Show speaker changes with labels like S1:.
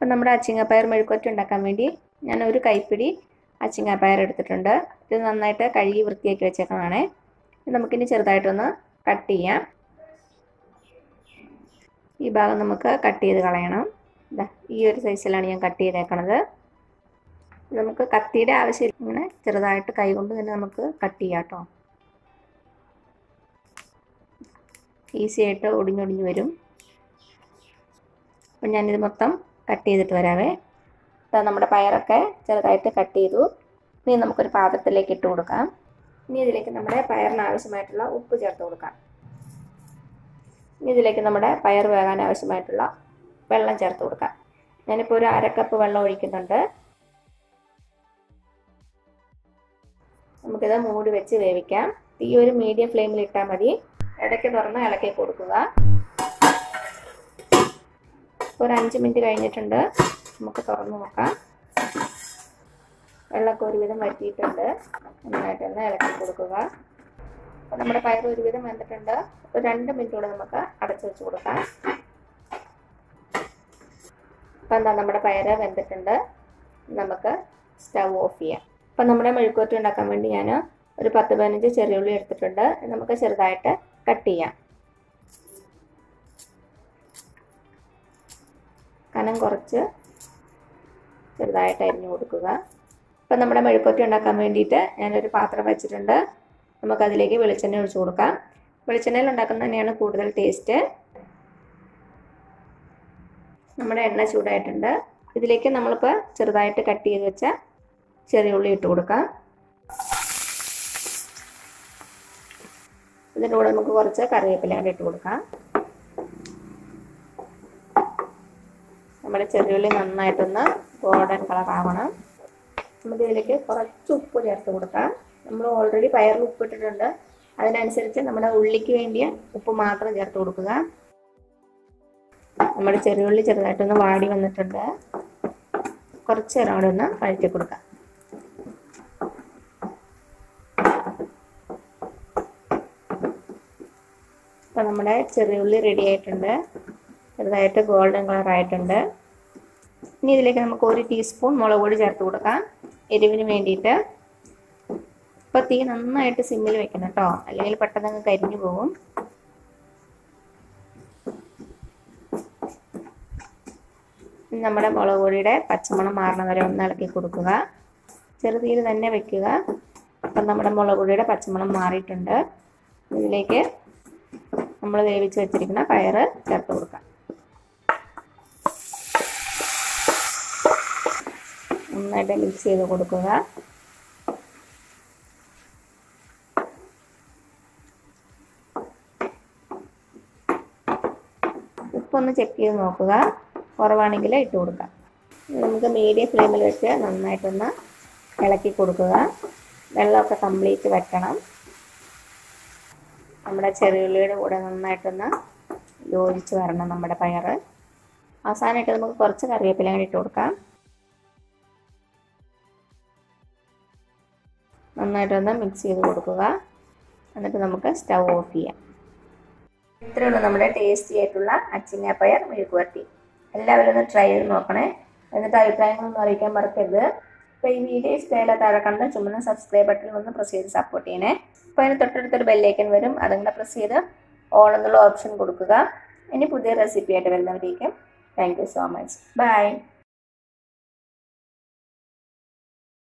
S1: അപ്പം നമ്മുടെ അച്ചിങ്ങപ്പയർ മെഴുക്കുവരട്ടി ഉണ്ടാക്കാൻ വേണ്ടി ഞാൻ ഒരു കൈപ്പിടി അച്ചിങ്ങാപ്പയർ എടുത്തിട്ടുണ്ട് ഇത് നന്നായിട്ട് കഴുകി വൃത്തിയാക്കി വെച്ചേക്കണതാണേ ഇത് നമുക്കിനി ചെറുതായിട്ടൊന്ന് കട്ട് ചെയ്യാം ഈ ഭാഗം നമുക്ക് കട്ട് ചെയ്ത് കളയണം ഇതാ ഈ ഒരു സൈസിലാണ് ഞാൻ കട്ട് ചെയ്തേക്കണത് നമുക്ക് കത്തിയുടെ ആവശ്യം ഇങ്ങനെ ചെറുതായിട്ട് കൈകൊണ്ട് തന്നെ നമുക്ക് കട്ട് ചെയ്യാം കേട്ടോ ഈസി ആയിട്ട് ഒടിഞ്ഞൊടിഞ്ഞ് വരും അപ്പം ഞാനിത് മൊത്തം കട്ട് ചെയ്തിട്ട് വരാവേ ഇതാ നമ്മുടെ പയറൊക്കെ ചെറുതായിട്ട് കട്ട് ചെയ്തു ഇനി നമുക്കൊരു പാത്രത്തിലേക്ക് ഇട്ട് കൊടുക്കാം ഇനി ഇതിലേക്ക് നമ്മുടെ പയറിന് ആവശ്യമായിട്ടുള്ള ഉപ്പ് ചേർത്ത് കൊടുക്കാം ഇനി ഇതിലേക്ക് നമ്മുടെ പയർ വേകാൻ ആവശ്യമായിട്ടുള്ള വെള്ളം ചേർത്ത് കൊടുക്കാം ഞാനിപ്പോൾ ഒരു അര കപ്പ് വെള്ളം ഒഴിക്കുന്നുണ്ട് നമുക്കിത് മൂടി വെച്ച് വേവിക്കാം തീ ഒരു മീഡിയം ഫ്ലെയിമിൽ ഇട്ടാൽ മതി ഇടയ്ക്ക് തുറന്ന് ഇളക്കി കൊടുക്കുക ഒരു അഞ്ച് മിനിറ്റ് കഴിഞ്ഞിട്ടുണ്ട് നമുക്ക് തുറന്ന് നോക്കാം വെള്ളമൊക്കെ ഒരുവിധം വറ്റിയിട്ടുണ്ട് നന്നായിട്ടൊന്ന് ഇളക്കി കൊടുക്കുക അപ്പോൾ നമ്മുടെ പയർ ഒരുവിധം വെന്തിട്ടുണ്ട് ഒരു രണ്ട് മിനിറ്റ് കൂടെ നമുക്ക് അടച്ചു വെച്ച് കൊടുക്കാം അപ്പം എന്താ നമ്മുടെ പയർ വെന്തിട്ടുണ്ട് നമുക്ക് സ്റ്റൗ ഓഫ് ചെയ്യാം അപ്പം നമ്മുടെ മെഴുക്കുവരട്ടി ഉണ്ടാക്കാൻ വേണ്ടി ഞാൻ ഒരു പത്ത് പതിനഞ്ച് ചെറിയുള്ളി എടുത്തിട്ടുണ്ട് നമുക്ക് ചെറുതായിട്ട് കട്ട് ചെയ്യാം കനം കുറച്ച് ചെറുതായിട്ട് അരിഞ്ഞു കൊടുക്കുക ഇപ്പം നമ്മുടെ മെഴുക്കുവരട്ടി ഉണ്ടാക്കാൻ വേണ്ടിയിട്ട് ഞാനൊരു പാത്രം വെച്ചിട്ടുണ്ട് നമുക്കതിലേക്ക് വെളിച്ചെണ്ണ ഒഴിച്ചു കൊടുക്കാം വെളിച്ചെണ്ണയിൽ ഉണ്ടാക്കുന്നത് തന്നെയാണ് കൂടുതൽ ടേസ്റ്റ് നമ്മുടെ എണ്ണ ചൂടായിട്ടുണ്ട് ഇതിലേക്ക് നമ്മളിപ്പോൾ ചെറുതായിട്ട് കട്ട് ചെയ്ത് വെച്ച ചെറിയ ഉള്ളി ഇട്ട് കൊടുക്കാം ഇതിൻ്റെ കൂടെ നമുക്ക് കുറച്ച് കറിവേപ്പില കൂടെ ഇട്ട് കൊടുക്കാം നമ്മുടെ ചെറിയുള്ളി നന്നായിട്ടൊന്ന് ഗോൾഡൻ കളർ ആവണം നമുക്ക് ഇതിലേക്ക് കുറച്ച് ഉപ്പ് ചേർത്ത് കൊടുക്കാം നമ്മൾ ഓൾറെഡി പയറിൽ ഉപ്പിട്ടിട്ടുണ്ട് അതിനനുസരിച്ച് നമ്മുടെ ഉള്ളിക്ക് വേണ്ടിയ ഉപ്പ് മാത്രം ചേർത്ത് കൊടുക്കുക നമ്മുടെ ചെറിയുള്ളി ചെറുതായിട്ടൊന്ന് വാടി വന്നിട്ടുണ്ട് കുറച്ച് നേരം കൂടെ ഒന്ന് വഴറ്റി കൊടുക്കാം ഇപ്പം നമ്മുടെ ചെറിയുള്ളി റെഡി ആയിട്ടുണ്ട് ചെറുതായിട്ട് ഗോൾഡൻ കളർ ആയിട്ടുണ്ട് ഇനി ഇതിലേക്ക് നമുക്ക് ഒരു ടീസ്പൂൺ മുളക് പൊടി ചേർത്ത് കൊടുക്കാം എരിവിന് വേണ്ടിയിട്ട് ഇപ്പോൾ തീ നന്നായിട്ട് സിമ്മിൽ വെക്കണം കേട്ടോ അല്ലെങ്കിൽ പെട്ടെന്ന് അങ്ങ് കരിഞ്ഞു പോകും നമ്മുടെ മുളക് പൊടിയുടെ പച്ചമണം മാറണ വരെ ഒന്ന് ഇളക്കി കൊടുക്കുക ചെറുതീയിൽ തന്നെ വെക്കുക അപ്പം നമ്മുടെ മുളക് പൊടിയുടെ പച്ചമണം മാറിയിട്ടുണ്ട് ഇതിലേക്ക് നമ്മൾ വേവിച്ച് വെച്ചിരിക്കുന്ന പയറ് ചേർത്ത് കൊടുക്കാം നന്നായിട്ട് മിക്സ് ചെയ്ത് കൊടുക്കുക ഉപ്പൊന്ന് ചെക്ക് ചെയ്ത് നോക്കുക കുറവാണെങ്കിൽ ഇട്ട് കൊടുക്കാം നമുക്ക് മീഡിയം ഫ്ലെയിമിൽ വെച്ച് നന്നായിട്ടൊന്ന് ഇളക്കി കൊടുക്കുക വെള്ളമൊക്കെ കംപ്ലീറ്റ് വറ്റണം നമ്മുടെ ചെറിയുള്ളിയുടെ കൂടെ നന്നായിട്ടൊന്ന് യോജിച്ച് വരണം നമ്മുടെ പയർ അവസാനമായിട്ട് നമുക്ക് കുറച്ച് കറിവേപ്പില കൂടി ഇട്ട് കൊടുക്കാം നന്നായിട്ടൊന്ന് മിക്സ് ചെയ്ത് കൊടുക്കുക എന്നിട്ട് നമുക്ക് സ്റ്റൗ ഓഫ് ചെയ്യാം ഇത്രയേ ഉള്ളൂ നമ്മുടെ ടേസ്റ്റി ആയിട്ടുള്ള അച്ചിങ്ങാപ്പയർ മെഴുക്കുവരട്ടി എല്ലാവരും ഒന്ന് ട്രൈ ചെയ്ത് നോക്കണേ എന്നിട്ട് അഭിപ്രായങ്ങളൊന്നും അറിയിക്കാൻ മറക്കരുത് അപ്പോൾ ഈ വീഡിയോ ഇഷ്ടമായാലും താഴെ കണ്ട ചുമന്ന സബ്സ്ക്രൈബ് ബട്ടണിൽ ഒന്ന് പ്രസ് ചെയ്ത് സപ്പോർട്ട് ചെയ്യണേ അപ്പോൾ അതിന് തൊട്ടടുത്തൊരു ബെല്ലേക്കൻ വരും അതുകൂടെ പ്രസ് ചെയ്ത് ഓൾ എന്നുള്ള ഓപ്ഷൻ കൊടുക്കുക ഇനി പുതിയ റെസിപ്പി ആയിട്ട് വരുന്നവരേക്കും thank you so much by